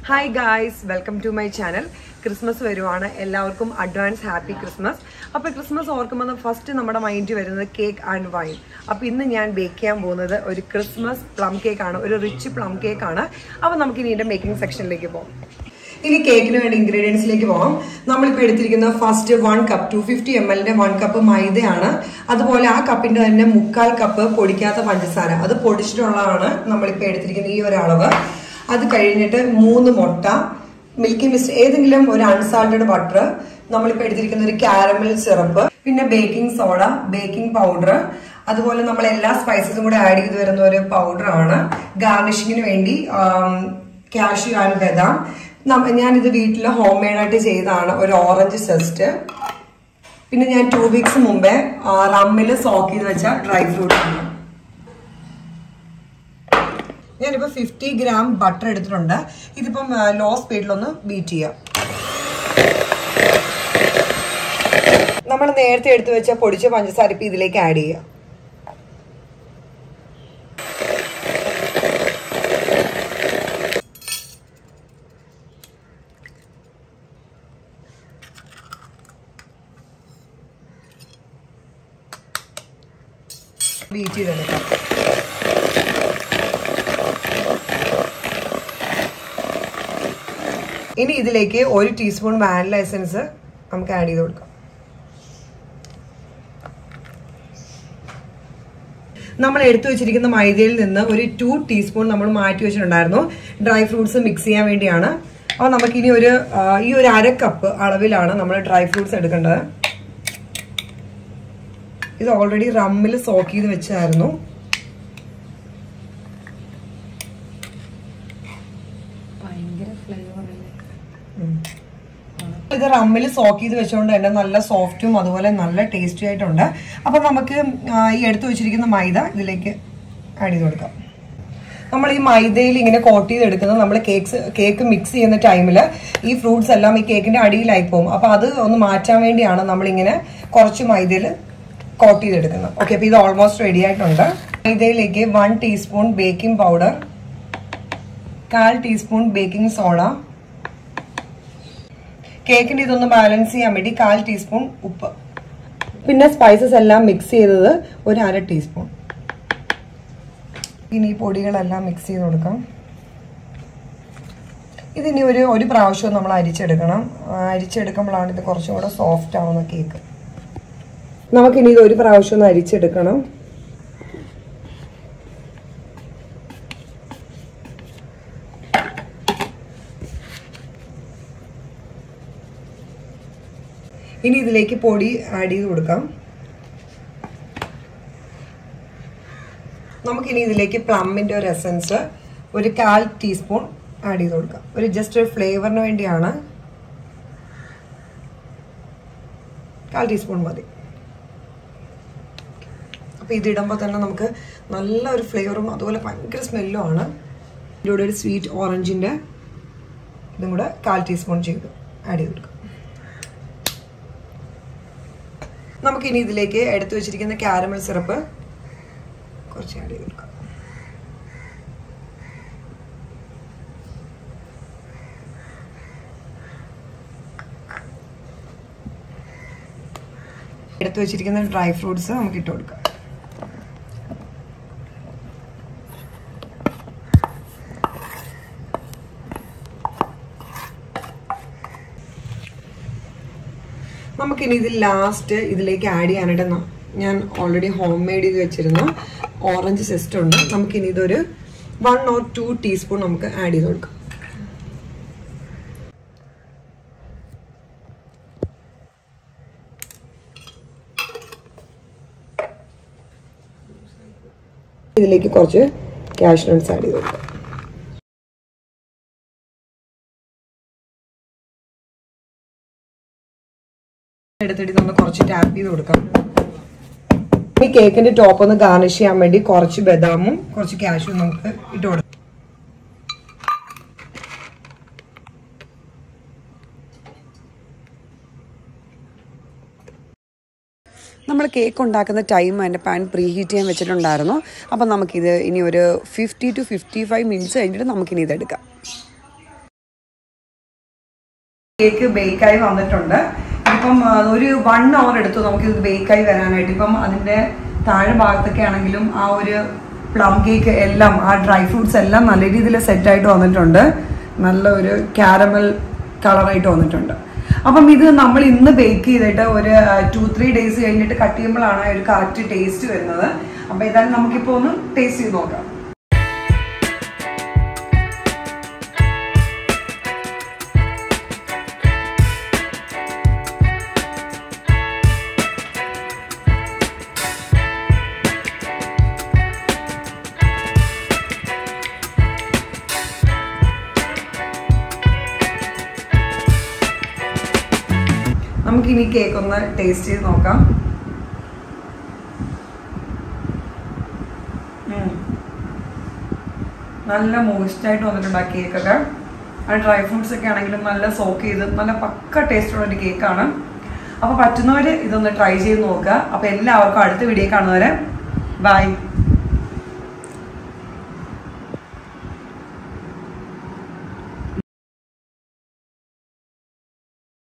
Hi guys welcome to my channel Christmas വരുവാണ് എല്ലാവർക്കും advance happy Christmas അപ്പോൾ Christmas ഓർക്കുമ്പോൾ ഫസ്റ്റ് നമ്മുടെ മൈൻഡിൽ വരുന്നത് കേക്ക് ആൻഡ് വൈൻ അപ്പോൾ ഇന്ന് ഞാൻ ബേക്ക് ചെയ്യാൻ പോകുന്നത് ഒരു ക്രിസ്മസ് പ്ലം കേക്ക് ആണ് ഒരു റിച്ച് പ്ലം കേക്ക് ആണ് അപ്പോൾ നമുക്ക് ഇനി ഇതിൻ്റെ മേക്കിംഗ് സെക്ഷനിലേക്ക് പോകാം ഇനി കേക്കിന് വേണ്ട ഇൻഗ്രീഡിയൻസിലേക്ക് പോകാം നമ്മളിപ്പോൾ എടുത്തിരിക്കുന്ന first one cup two fifty M എല്ലിന്റെ വൺ കപ്പ് മൈദയാണ് അതുപോലെ ആ കപ്പിന്റെ തന്നെ മുക്കാൽ കപ്പ് പൊടിക്കാത്ത പഞ്ചസാര അത് പൊടിച്ചിട്ടുള്ളതാണ് നമ്മളിപ്പോൾ എടുത്തിരിക്കുന്ന ഈ ഒരു അളവ് അത് കഴിഞ്ഞിട്ട് മൂന്ന് മുട്ട മിൽക്കി മിസ്റ്റ് ഏതെങ്കിലും ഒരു അൺസാൾട്ടഡ് ബട്ടർ നമ്മളിപ്പോൾ എടുത്തിരിക്കുന്ന ഒരു കാരമൽ സിറപ്പ് പിന്നെ ബേക്കിംഗ് സോഡ ബേക്കിംഗ് പൗഡർ അതുപോലെ നമ്മൾ എല്ലാ സ്പൈസസും കൂടെ ആഡ് ചെയ്ത് വരുന്ന ഒരു പൗഡറാണ് ഗാർണിഷിങ്ങിന് വേണ്ടി കാഷ്യൂ ആൻഡ് ബദാം ഞാനിത് വീട്ടിൽ ഹോം മെയ്ഡായിട്ട് ചെയ്തതാണ് ഒരു ഓറഞ്ച് സെസ്റ്റ് പിന്നെ ഞാൻ ടു വീക്സ് മുമ്പേ റമ്മിൽ സോക്ക് ചെയ്ത് വെച്ച ഡ്രൈ ഫ്രൂട്ട് ആണ് ഞാനിപ്പോൾ ഫിഫ്റ്റി ഗ്രാം ബട്ടർ എടുത്തിട്ടുണ്ട് ഇതിപ്പം ലോ സ്പീഡിലൊന്ന് ബീറ്റ് ചെയ്യാം നമ്മൾ നേരത്തെ എടുത്തു വെച്ച പൊടിച്ച പഞ്ചസാര ഇപ്പം ഇതിലേക്ക് ആഡ് ചെയ്യാം ബീറ്റ് ചെയ്തെടുക്കാം ഇനി ഇതിലേക്ക് ഒരു ടീസ്പൂൺ വാനില എസൻസ് നമുക്ക് ആഡ് ചെയ്ത് കൊടുക്കാം നമ്മൾ എടുത്തു വെച്ചിരിക്കുന്ന മൈദയിൽ നിന്ന് ഒരു ടു ടീസ്പൂൺ നമ്മൾ മാറ്റി വെച്ചിട്ടുണ്ടായിരുന്നു ഡ്രൈ ഫ്രൂട്ട്സ് മിക്സ് ചെയ്യാൻ വേണ്ടിയാണ് അപ്പോൾ നമുക്കിനി ഒരു ഈ ഒരു അര കപ്പ് അളവിലാണ് നമ്മൾ ഡ്രൈ ഫ്രൂട്ട്സ് എടുക്കേണ്ടത് ഇത് ഓൾറെഡി റമ്മിൽ സോക്ക് ചെയ്ത് വെച്ചായിരുന്നു ഇത് റമ്മിൽ സോക്ക് ചെയ്ത് വെച്ചുകൊണ്ട് തന്നെ നല്ല സോഫ്റ്റും അതുപോലെ നല്ല ടേസ്റ്റി ആയിട്ടുണ്ട് അപ്പൊ നമുക്ക് ഈ എടുത്തു വെച്ചിരിക്കുന്ന മൈദ ഇതിലേക്ക് ആഡ് ചെയ്ത് കൊടുക്കാം നമ്മൾ ഈ മൈദയിൽ ഇങ്ങനെ കോട്ട് ചെയ്തെടുക്കുന്നത് നമ്മൾ കേക്ക്സ് കേക്ക് മിക്സ് ചെയ്യുന്ന ടൈമിൽ ഈ ഫ്രൂട്ട്സ് എല്ലാം ഈ കേക്കിന്റെ അടിയിലായി പോകും അപ്പൊ അത് ഒന്ന് മാറ്റാൻ വേണ്ടിയാണ് നമ്മളിങ്ങനെ കുറച്ച് മൈദയിൽ കോട്ട് ചെയ്തെടുക്കുന്നത് ഓക്കെ അപ്പോൾ ഇത് ഓൾമോസ്റ്റ് റെഡി ആയിട്ടുണ്ട് മൈദയിലേക്ക് വൺ ടീസ്പൂൺ ബേക്കിംഗ് പൗഡർ കാൽ ടീസ്പൂൺ ബേക്കിംഗ് സോഡ കേക്കിൻ്റെ ഇതൊന്ന് ബാലൻസ് ചെയ്യാൻ വേണ്ടി കാൽ ടീസ്പൂൺ ഉപ്പ് പിന്നെ സ്പൈസസ് എല്ലാം മിക്സ് ചെയ്തത് ഒരു അര ടീസ്പൂൺ ഇനി ഈ പൊടികളെല്ലാം മിക്സ് ചെയ്ത് കൊടുക്കാം ഇതിനി ഒരു ഒരു പ്രാവശ്യം നമ്മൾ അരിച്ചെടുക്കണം അരിച്ചെടുക്കുമ്പോഴാണ് ഇത് കുറച്ചും കൂടെ സോഫ്റ്റ് ആവുന്ന കേക്ക് നമുക്കിനി ഇത് ഒരു പ്രാവശ്യം ഒന്ന് അരിച്ചെടുക്കണം ഇനി ഇതിലേക്ക് പൊടി ആഡ് ചെയ്ത് കൊടുക്കാം നമുക്കിനി ഇതിലേക്ക് പ്ലമ്മിൻ്റെ ഒരു എസൻസ് ഒരു കാൽ ടീസ്പൂൺ ആഡ് ചെയ്ത് കൊടുക്കാം ഒരു ജസ്റ്റ് ഒരു ഫ്ലേവറിന് വേണ്ടിയാണ് കാൽ ടീസ്പൂൺ മതി അപ്പോൾ ഇതിടുമ്പോൾ തന്നെ നമുക്ക് നല്ല ഒരു ഫ്ലേവറും അതുപോലെ ഭയങ്കര സ്മെല്ലും ആണ് ഇതിലൂടെ ഒരു സ്വീറ്റ് ഓറഞ്ചിൻ്റെ ഇതും കൂടെ കാൽ ടീസ്പൂൺ ചെയ്ത് ആഡ് ചെയ്ത് കൊടുക്കാം നമുക്കിനി ഇതിലേക്ക് എടുത്തു വെച്ചിരിക്കുന്ന കാരമൽ സിറപ്പ് കുറച്ച് ആഡ് ചെയ്ത് കൊടുക്കാം എടുത്തു വെച്ചിരിക്കുന്ന ഡ്രൈ ഫ്രൂട്ട്സ് നമുക്ക് ഇട്ട് കൊടുക്കാം നമുക്കിനി ഇത് ലാസ്റ്റ് ഇതിലേക്ക് ആഡ് ചെയ്യാനായിട്ട് ഞാൻ ഓൾറെഡി ഹോം മെയ്ഡ് ചെയ്ത് വെച്ചിരുന്ന ഓറഞ്ച് സിസ്റ്റം ഉണ്ട് നമുക്കിനി ഇതൊരു വൺ ഓർ ടു ടീസ്പൂൺ നമുക്ക് ആഡ് ചെയ്ത് കൊടുക്കാം ഇതിലേക്ക് കുറച്ച് ക്യാഷ് നട്ട്സ് ആഡ് ചെയ്ത് കൊടുക്കാം എടുത്തിട്ട് നമ്മൾ കുറച്ച് ടാപ്പ് ചെയ്ത് കൊടുക്കാം ഈ കേക്കിന്റെ ടോപ്പ് ഒന്ന് ഗാർണിഷ് ചെയ്യാൻ വേണ്ടി കുറച്ച് ബദാമും കുറച്ച് കാഷ്യും നമുക്ക് ഇട്ട് കൊടുക്കാം നമ്മൾ കേക്ക് ഉണ്ടാക്കുന്ന ടൈം അതിൻ്റെ പാൻ പ്രീ ഹീറ്റ് ചെയ്യാൻ വെച്ചിട്ടുണ്ടായിരുന്നു അപ്പം നമുക്കിത് ഇനി ഒരു fifty to fifty five minutes കഴിഞ്ഞിട്ട് നമുക്കിനി ഇതെടുക്കാം കേക്ക് ബേക്കായി വന്നിട്ടുണ്ട് ഇപ്പം ആ, ഒരു വൺ അവർ എടുത്തു നമുക്ക് ഇത് ബേക്കായി വരാനായിട്ട് ഇപ്പം അതിന്റെ താഴെ ഭാഗത്തൊക്കെ ആണെങ്കിലും ആ ഒരു പ്ലം കേക്ക് എല്ലാം ആ ഡ്രൈ ഫ്രൂട്ട്സ് എല്ലാം നല്ല രീതിയിൽ സെറ്റായിട്ട് വന്നിട്ടുണ്ട് നല്ല ഒരു കാരമൽ കളറായിട്ട് വന്നിട്ടുണ്ട് അപ്പം ഇത് നമ്മൾ ഇന്ന് ബേക്ക് ചെയ്തിട്ട് ഒരു ടു ത്രീ ഡേയ്സ് കഴിഞ്ഞിട്ട് കട്ട് ചെയ്യുമ്പോഴാണ് ഒരു കറക്റ്റ് ടേസ്റ്റ് വരുന്നത് അപ്പം ഏതായാലും നമുക്കിപ്പോൾ ഒന്ന് ടേസ്റ്റ് ചെയ്ത് നോക്കാം നമുക്കിനി കേക്ക് ഒന്ന് ടേസ്റ്റ് ചെയ്ത് നോക്കാം ഉം. നല്ല മോയിസ്റ്റ് ആയിട്ട് വന്നിട്ടുണ്ട് ആ കേക്കൊക്കെ ആ ഡ്രൈ ഫ്രൂട്ട്സ് ഒക്കെ ആണെങ്കിലും നല്ല സോക്ക് ചെയ്ത് നല്ല പക്ക ടേസ്റ്റുള്ള ഒരു കേക്കാണ് അപ്പോൾ പറ്റുന്നവർ ഇതൊന്ന് ട്രൈ ചെയ്ത് നോക്കുക അപ്പോൾ എല്ലാവർക്കും അടുത്ത വീഡിയോ കാണുന്നവരെ ബൈ